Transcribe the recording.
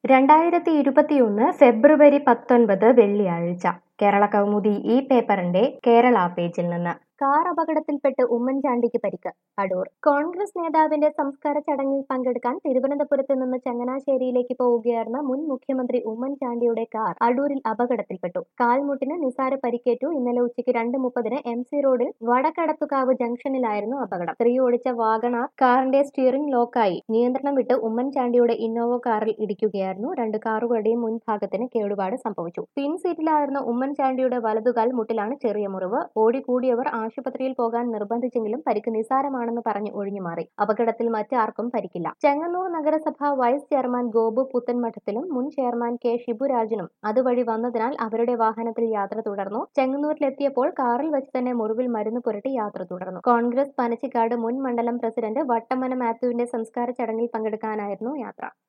രണ്ടായിരത്തി ഇരുപത്തിയൊന്ന് ഫെബ്രുവരി പത്തൊൻപത് വെള്ളിയാഴ്ച കേരള കൗമുദി ഈ പേപ്പറിന്റെ കേരള പേജിൽ നിന്ന് കാർ അപകടത്തിൽപ്പെട്ട് ഉമ്മൻചാണ്ടിക്ക് പരിക്ക് അടൂർ കോൺഗ്രസ് നേതാവിന്റെ സംസ്കാര ചടങ്ങിൽ പങ്കെടുക്കാൻ തിരുവനന്തപുരത്ത് നിന്ന് ചങ്ങനാശ്ശേരിയിലേക്ക് പോവുകയായിരുന്ന മുൻ മുഖ്യമന്ത്രി ഉമ്മൻചാണ്ടിയുടെ കാർ അടൂരിൽ അപകടത്തിൽപ്പെട്ടു കാൽമുട്ടിന് നിസാര പരിക്കേറ്റു ഇന്നലെ ഉച്ചയ്ക്ക് രണ്ട് മുപ്പതിന് എം സി റോഡിൽ വടക്കടത്തുകാവ് ജംഗ്ഷനിലായിരുന്നു അപകടം സ്ത്രീ ഓടിച്ച വാഗണാർ കാറിന്റെ സ്റ്റിയറിംഗ് ലോക്കായി നിയന്ത്രണം വിട്ട് ഉമ്മൻചാണ്ടിയുടെ ഇന്നോവ കാറിൽ ഇടിക്കുകയായിരുന്നു രണ്ട് കാറുകളുടെയും മുൻഭാഗത്തിന് കേടുപാട് സംഭവിച്ചു പിൻ സീറ്റിലായിരുന്ന ഉമ്മൻചാണ്ടിയുടെ വലതുകാൽ മുട്ടിലാണ് ചെറിയ മുറിവ് ഓടിക്കൂടിയവർ ആശുപത്രിയിൽ പോകാൻ നിർബന്ധിച്ചെങ്കിലും പരിക്ക് നിസാരമാണെന്ന് പറഞ്ഞ് ഒഴിഞ്ഞുമാറി അപകടത്തിൽ മറ്റാർക്കും പരിക്കില്ല ചെങ്ങന്നൂർ നഗരസഭ വൈസ് ചെയർമാൻ ഗോപു പുത്തൻമഠത്തിലും മുൻ ചെയർമാൻ കെ ഷിബുരാജനും അതുവഴി വന്നതിനാൽ അവരുടെ വാഹനത്തിൽ യാത്ര തുടർന്നു ചെങ്ങന്നൂരിലെത്തിയപ്പോൾ കാറിൽ വെച്ച് തന്നെ മുറിവിൽ മരുന്ന് പുരട്ടി യാത്ര തുടർന്നു കോൺഗ്രസ് പനച്ചിക്കാട് മുൻ മണ്ഡലം പ്രസിഡന്റ് വട്ടമന മാത്യുവിന്റെ സംസ്കാര ചടങ്ങിൽ പങ്കെടുക്കാനായിരുന്നു യാത്ര